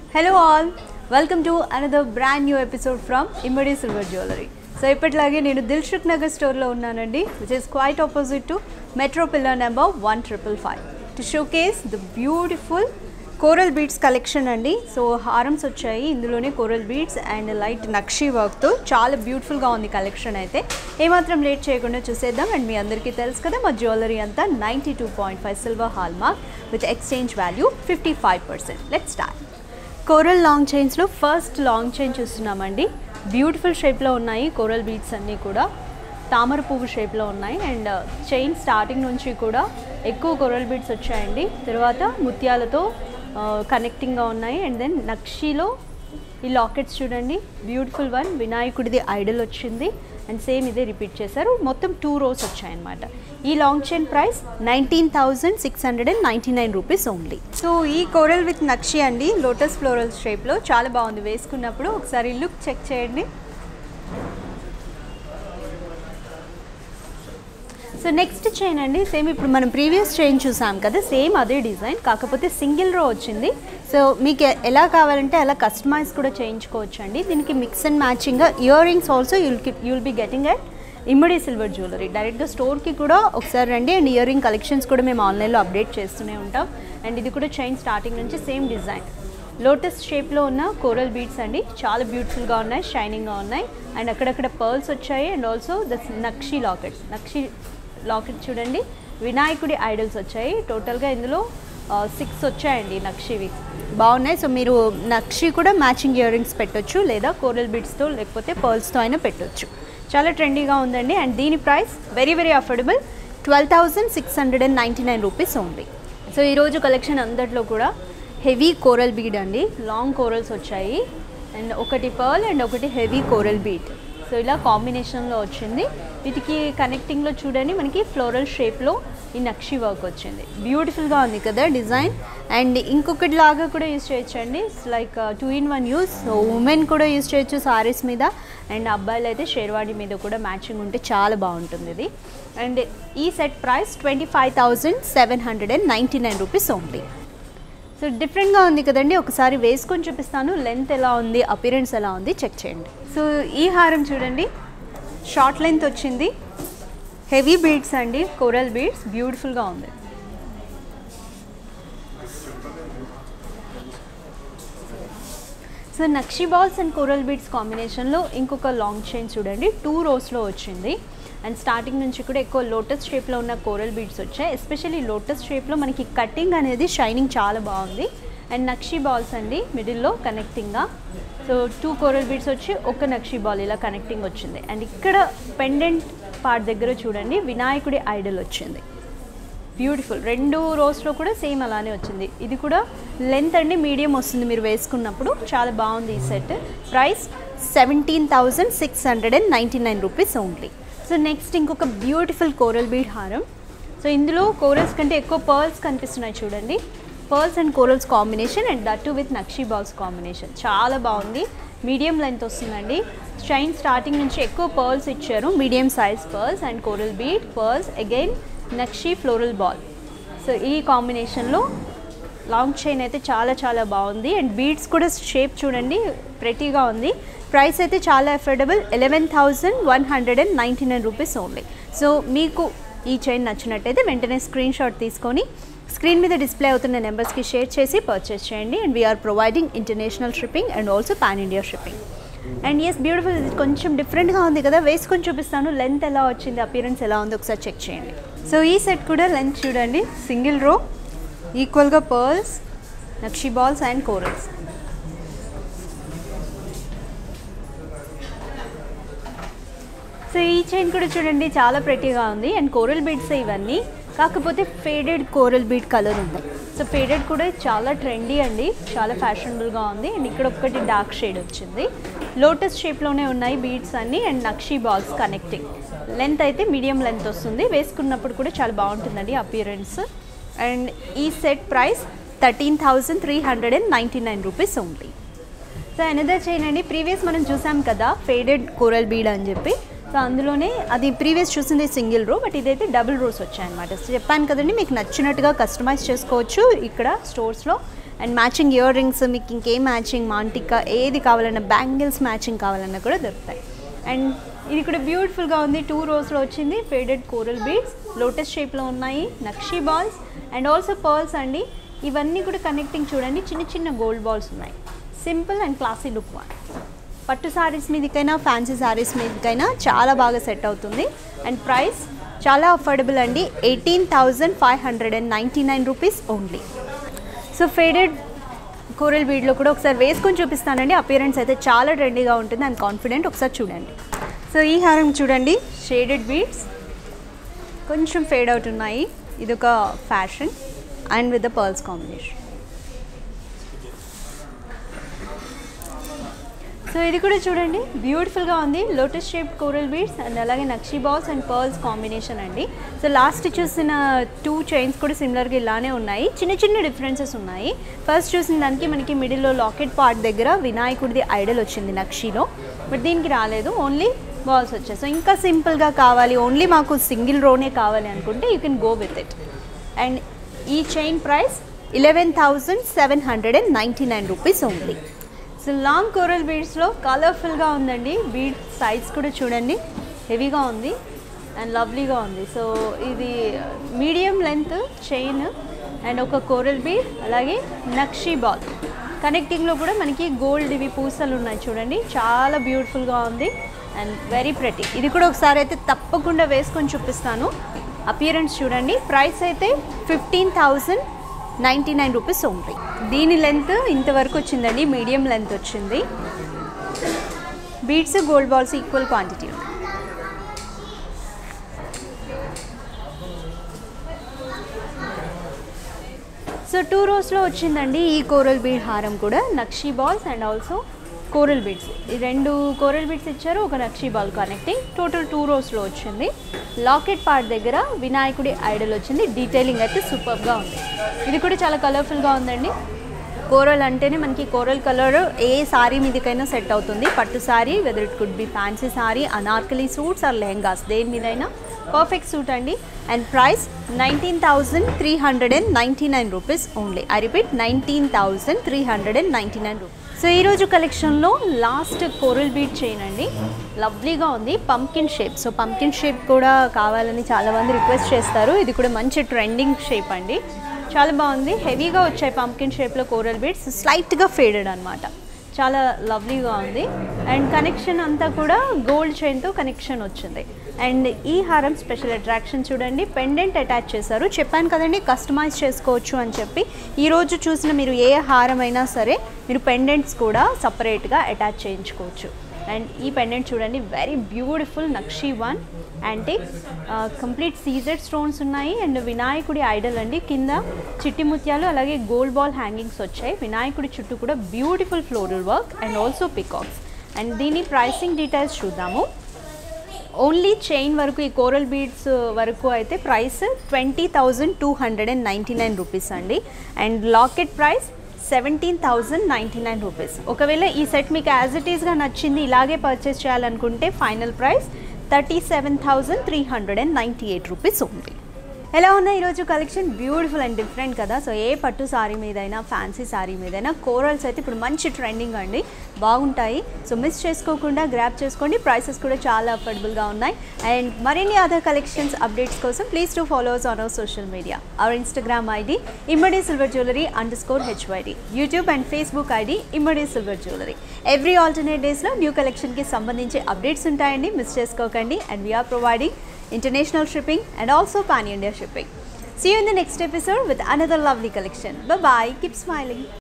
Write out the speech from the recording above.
Hello all welcome to another brand new episode from Immadi silver jewellery so ఇప్పటిలాగే నేను దిల్షుక్ నగర్ స్టోర్లో ఉన్నానండి which is quite opposite to metro pillar number one triple five two showcase the beautiful coral beads collection అండి so హారమ్స్ వచ్చాయి ఇందులోనే coral beads and light nakshi వర్క్తో చాలా బ్యూటిఫుల్గా ఉంది కలెక్షన్ అయితే ఏమాత్రం లేట్ చేయకుండా చూసేద్దాం అండ్ మీ అందరికీ తెలుసు కదా మా జ్యువెలరీ అంతా ninety two point five silver hallmark with exchange value fifty five percent let start coral long చైన్స్లో ఫస్ట్ లాంగ్ చైన్ చూస్తున్నామండి బ్యూటిఫుల్ షేప్లో ఉన్నాయి కోరల్ బీడ్స్ అన్నీ కూడా తామర పువ్వు షేప్లో ఉన్నాయి అండ్ చైన్ స్టార్టింగ్ నుంచి కూడా ఎక్కువ కొరల్ బీడ్స్ వచ్చాయండి తర్వాత ముత్యాలతో కనెక్టింగ్గా ఉన్నాయి అండ్ దెన్ నక్షిలో ఈ లాకెట్స్ చూడండి బ్యూటిఫుల్ వన్ వినాయకుడిది ఐడల్ వచ్చింది అండ్ సేమ్ ఇదే రిపీట్ చేశారు మొత్తం టూ రోస్ వచ్చాయన్నమాట ఈ long chain price nineteen thousand six hundred and ninety nine rupees only so ఈ కోరల్ విత్ నక్షి అండి లోటస్ ఫ్లోరల్ షేప్లో చాలా బాగుంది వేసుకున్నప్పుడు ఒకసారి లుక్ చెక్ చేయండి సో నెక్స్ట్ చైన్ అండి సేమ్ ఇప్పుడు మనం ప్రీవియస్ చైన్ చూసాం కదా సేమ్ అదే డిజైన్ కాకపోతే సింగిల్ రో వచ్చింది సో మీకు ఎ- ఎలా కావాలంటే అలా కస్టమైజ్ కూడా చేయించుకోవచ్చు అండి దీనికి మిక్స్ అండ్ మ్యాచింగ్గా earrings also you'll you'll be getting at Immadi silver jewellery డైరెక్ట్గా స్టోర్కి కూడా ఒకసారి రండి అండ్ ఇయర్ రింగ్ కలెక్షన్స్ కూడా మేము ఆన్లైన్లో అప్డేట్ చేస్తూనే ఉంటాం అండ్ ఇది కూడా చైన్ స్టార్టింగ్ నుంచి సేమ్ డిజైన్ లోటస్ షేప్లో ఉన్న కోరల్ బీడ్స్ అండి చాలా బ్యూటిఫుల్గా ఉన్నాయి షైనింగ్గా ఉన్నాయి అండ్ అక్కడక్కడ పర్ల్స్ వచ్చాయి and also the nakshi lockets nakshi locket చూడండి వినాయకుడి ఐడల్స్ వచ్చాయి టోటల్గా ఇందులో సిక్స్ వచ్చాయండి నక్షివి బాగున్నాయి సో మీరు నక్షి కూడా మ్యాచింగ్ ఇయర్ రింగ్స్ పెట్టొచ్చు లేదా కోరల్ బీడ్స్తో లేకపోతే పర్ల్స్తో అయినా పెట్టొచ్చు చాలా ట్రెండీగా ఉందండి అండ్ దీని price very very affordable twelve thousand six hundred and ninety nine rupees only so ఈరోజు కలెక్షన్ అందరిలో కూడా హెవీ కోరల్ బీడ్ అండి లాంగ్ కోరల్స్ వచ్చాయి అండ్ ఒకటి పర్ల్ అండ్ ఒకటి హెవీ కోరల్ బీడ్ సో ఇలా కాంబినేషన్లో వచ్చింది వీటికి కనెక్టింగ్లో చూడండి మనకి ఫ్లోరల్ షేప్లో ఈ నక్షి వర్క్ వచ్చింది బ్యూటిఫుల్గా ఉంది కదా డిజైన్ అండ్ ఇంకొకటి లాగా కూడా యూస్ చేయొచ్చండి like two in one use so women కూడా యూస్ చేయొచ్చు సారీస్ మీద అండ్ అబ్బాయిలు అయితే షేర్వాడి మీద కూడా మ్యాచింగ్ ఉంటే చాలా బాగుంటుంది ఇది అండ్ ఈ set price twenty five thousand seven hundred and ninety nine rupees only so డిఫరెంట్గా ఉంది కదండి ఒకసారి వేసుకొని చూపిస్తాను లెంత్ ఎలా ఉంది అపిరెన్స్ ఎలా ఉంది చెక్ చేయండి సో ఈ హారం చూడండి షార్ట్ లెంత్ వచ్చింది హెవీ బీడ్స్ అండి కోరల్ బీడ్స్ బ్యూటిఫుల్గా ఉంది so nakshi balls and coral beads కాంబినేషన్లో ఇంకొక లాంగ్ చైన్ చూడండి టూ రోస్లో వచ్చింది అండ్ స్టార్టింగ్ నుంచి కూడా ఎక్కువ లోటస్ షేప్లో ఉన్న కోరల్ బీడ్స్ వచ్చాయి ఎస్పెషల్లీ లోటస్ షేప్లో మనకి కటింగ్ అనేది షైనింగ్ చాలా బాగుంది అండ్ నక్షి బాల్స్ అండి మిడిల్లో కనెక్టింగ్గా సో టూ కోరల్ బీడ్స్ వచ్చి ఒక నక్షి బాల్ ఇలా కనెక్టింగ్ వచ్చింది అండ్ ఇక్కడ పెండెంట్ పార్ట్ దగ్గర చూడండి వినాయకుడి ఐడల్ వచ్చింది బ్యూటిఫుల్ రెండు రోస్లో కూడా సేమ్ అలానే వచ్చింది ఇది కూడా లెంత్ అండి మీడియం వస్తుంది మీరు వేసుకున్నప్పుడు చాలా బాగుంది ఈ set price seventeen thousand six hundred and ninety nine rupees only so next ఇంకొక బ్యూటిఫుల్ కోరల్ బీడ్ హారం సో ఇందులో కోరల్స్ కంటే ఎక్కువ పర్ల్స్ కనిపిస్తున్నాయి చూడండి pearls and corals combination and that with nakshi balls combination చాలా బాగుంది మీడియం లెంత్ వస్తుందండి షైన్ స్టార్టింగ్ నుంచి ఎక్కువ పర్ల్స్ ఇచ్చారు medium size pearls and coral bead pearls again nakshi floral ball so ఈ కాంబినేషన్లో లాంగ్ చైన్ అయితే చాలా చాలా బాగుంది అండ్ బీడ్స్ కూడా షేప్ చూడండి ప్రెటీగా ఉంది ప్రైస్ అయితే చాలా affordable eleven thousand one hundred and ninety nine rupees only so మీకు ఈ చైన్ నచ్చినట్టయితే వెంటనే స్క్రీన్ షాట్ తీసుకొని స్క్రీన్ మీద డిస్ప్లే అవుతున్న నెంబర్స్కి షేర్ చేసి పర్చేస్ చేయండి and we are providing international shipping and also pan India shipping and as beautiful ఇది కొంచెం డిఫరెంట్గా ఉంది కదా వేసుకొని చూపిస్తాను లెంత్ ఎలా వచ్చింది అపిరెన్స్ ఎలా ఉంది ఒకసారి చెక్ చేయండి సో ఈ సెట్ కూడా లెంత్ చూడండి సింగిల్ రో ఈక్వల్గా pearls nakshi balls and corals so ఈ చైన్ కూడా చూడండి చాలా ప్రెటీగా ఉంది అండ్ కోరల్ బీడ్స్ ఇవన్నీ కాకపోతే ఫేడెడ్ కోరల్ బీడ్ కలర్ ఉంది సో ఫేడెడ్ కూడా చాలా ట్రెండీ అండి చాలా ఫ్యాషనబుల్గా ఉంది అండ్ ఇక్కడ ఒక్కటి డార్క్ షేడ్ వచ్చింది లోటస్ షేప్లోనే ఉన్నాయి బీడ్స్ అన్నీ and nakshi balls connecting length అయితే మీడియం లెంత్ వస్తుంది వేసుకున్నప్పుడు కూడా చాలా బాగుంటుందండి అపియరెన్స్ అండ్ ఈ set price thirteen thousand three hundred and ninety nine rupees only so another chain అండి ప్రీవియస్ మనం చూసాం కదా ఫేడెడ్ కోరల్ బీడ్ అని చెప్పి సో అందులోనే అది ప్రీవియస్ చూసింది సింగిల్ రో బట్ ఇదైతే డబుల్ రోస్ వచ్చాయన్నమాట సో చెప్పాను కదండి మీకు నచ్చినట్టుగా కస్టమైజ్ చేసుకోవచ్చు ఇక్కడ స్టోర్స్లో అండ్ మ్యాచింగ్ ఇయర్ రింగ్స్ మీకు ఇంకేం మ్యాచింగ్ మాంటికా ఏది కావాలన్నా బ్యాంగిల్స్ మ్యాచింగ్ కావాలన్నా కూడా దొరుకుతాయి అండ్ ఇది కూడా బ్యూటిఫుల్గా ఉంది టూ రోస్లో వచ్చింది ఫేడెడ్ కోరల్ బీడ్స్ లోటస్ షేప్లో ఉన్నాయి nakshi balls and also pearls అండి ఇవన్నీ కూడా కనెక్టింగ్ చూడండి చిన్న చిన్న గోల్డ్ బాల్స్ ఉన్నాయి simple and classy look one pattu sarees మీదకైనా ఫ్యాన్సీ శారీస్ మీదకైనా చాలా బాగా సెట్ అవుతుంది అండ్ ప్రైస్ చాలా అఫోర్డబుల్ అండి eighteen thousand five hundred and ninety nine rupees only so faded coral బీడ్లో కూడా ఒకసారి వేసుకొని చూపిస్తానండి అపియరెన్స్ అయితే చాలా ట్రెండీగా ఉంటుంది అండ్ కాన్ఫిడెంట్ ఒకసారి చూడండి సో ఈ హారం చూడండి షేడెడ్ బీడ్స్ కొంచెం ఫేడ్ అవుట్ ఉన్నాయి ఇది ఒక fashion and with the pearls combination so ఇది కూడా చూడండి బ్యూటిఫుల్గా ఉంది lotus shape coral beads and అలాగే nakshi balls and pearls combination అండి సో లాస్ట్ చూసిన టూ చైన్స్ కూడా సిమిలర్గా ఇలానే ఉన్నాయి చిన్న చిన్న డిఫరెన్సెస్ ఉన్నాయి ఫస్ట్ చూసిన దానికి మనకి మిడిల్లో లాకెట్ పార్ట్ దగ్గర వినాయకుడిది ఐడల్ వచ్చింది నక్షీలో బట్ దీనికి రాలేదు ఓన్లీ బాల్స్ వచ్చాయి సో ఇంకా సింపుల్గా కావాలి ఓన్లీ మాకు సింగిల్ రోనే కావాలి అనుకుంటే you can go with it and ఈ chain price eleven thousand seven hundred and ninety nine rupees only so long coral బీడ్స్లో కలర్ఫుల్గా ఉందండి బీడ్ సైజ్ కూడా చూడండి హెవీగా ఉంది అండ్ లవ్లీగా ఉంది సో ఇది మీడియం లెంత్ చైన్ అండ్ ఒక కోరల్ బీడ్ అలాగే నక్షీ బాల్ కనెక్టింగ్లో కూడా మనకి గోల్డ్ ఇవి పూసలు ఉన్నాయి చూడండి చాలా బ్యూటిఫుల్గా ఉంది అండ్ వెరీ ప్రెటీ ఇది కూడా ఒకసారి అయితే తప్పకుండా వేసుకొని చూపిస్తాను అపియరెన్స్ చూడండి ప్రైస్ అయితే fifteen thousand ninety nine rupees only దీని లెంత్ ఇంతవరకు వచ్చిందండి మీడియం లెంత్ వచ్చింది beads gold balls equal quantity ఉంది సో టూ రోస్లో వచ్చిందండి ఈ కోరల్ బీడ్ హారం కూడా nakshi balls and also coral beads ఈ రెండు కోరల్ బీడ్స్ ఇచ్చారు ఒక nakshi ball connecting total two రోస్లో వచ్చింది లాకెట్ పార్ట్ దగ్గర వినాయకుడి ఐడల్ వచ్చింది డీటెయిలింగ్ అయితే సూపర్గా ఉంది ఇది కూడా చాలా కలర్ఫుల్గా ఉందండి కోరల్ అంటేనే మనకి కోరల్ కలర్ ఏ సారీ మీదకైనా సెట్ అవుతుంది pattu sari whether it could be fancy sari anarkali suits or lehengas దేని మీదైనా పర్ఫెక్ట్ సూట్ అండి and price nineteen thousand three hundred and ninety nine rupees only I repeat nineteen thousand three hundred and ninety nine rupees so ఈరోజు కలెక్షన్లో last coral bead chain అండి లవ్లీగా ఉంది pumpkin shape so pumpkin shape కూడా కావాలని చాలామంది request చేస్తారు ఇది కూడా మంచి ట్రెండింగ్ షేప్ అండి చాలా బాగుంది హెవీగా వచ్చాయి పంకిన్ షేప్లో కోరల్ బీడ్స్ స్లైట్గా ఫేడెడ్ అనమాట చాలా లవ్లీగా ఉంది అండ్ కనెక్షన్ అంతా కూడా గోల్డ్ చైన్తో కనెక్షన్ వచ్చింది అండ్ ఈ హారం స్పెషల్ అట్రాక్షన్ చూడండి పెండెంట్ అటాచ్ చేశారు చెప్పాను కదండి కస్టమైజ్ చేసుకోవచ్చు అని చెప్పి ఈరోజు చూసిన మీరు ఏ హారం అయినా సరే మీరు పెండెంట్స్ కూడా సపరేట్గా అటాచ్ చేయించుకోవచ్చు అండ్ ఈ పెండెంట్ చూడండి very beautiful nakshi one antique complete CZ stones and అండ్ వినాయకుడి ఐడల్ అండి కింద చిట్టి ముత్యాలు అలాగే గోల్డ్ బాల్ హ్యాంగింగ్స్ వచ్చాయి వినాయకుడి చుట్టూ కూడా beautiful floral work and also peacocks and దీని ప్రైసింగ్ డీటెయిల్స్ చూద్దాము ఓన్లీ చైన్ వరకు ఈ కోరల్ బీడ్స్ వరకు అయితే price twenty thousand two hundred and ninety nine rupees అండి and locket price seventeen thousand ninety nine rupees ఒకవేళ ఈ సెట్ మీకు యాజ్ ఇట్ ఈస్గా నచ్చింది ఇలాగే పర్చేస్ చేయాలనుకుంటే final price thirty seven thousand three hundred and ninety eight rupees ఉంది ఎలా ఉన్నాయి ఈరోజు కలెక్షన్ బ్యూటిఫుల్ అండ్ డిఫరెంట్ కదా సో ఏ పట్టు సారీ మీదైనా ఫ్యాన్సీ సారీ మీదైనా కోరల్స్ అయితే ఇప్పుడు మంచి ట్రెండింగ్ అండి బాగుంటాయి సో మిస్ చేసుకోకుండా గ్రాప్ చేసుకోండి ప్రైసెస్ కూడా చాలా అఫోర్డబుల్గా ఉన్నాయి అండ్ మరిన్ని అదర్ కలెక్షన్స్ అప్డేట్స్ కోసం please to follows on our social media our Instagram ID Immadi silver jewellery underscore HYD YouTube and Facebook ID Immadi silver jewellery every alternate డేస్లో new కలెక్షన్కి సంబంధించి అప్డేట్స్ ఉంటాయండి మిస్ చేసుకోకండి and we are providing international shipping and also pan India shipping. See you in the next episode with another lovely collection. Bye bye. Keep smiling.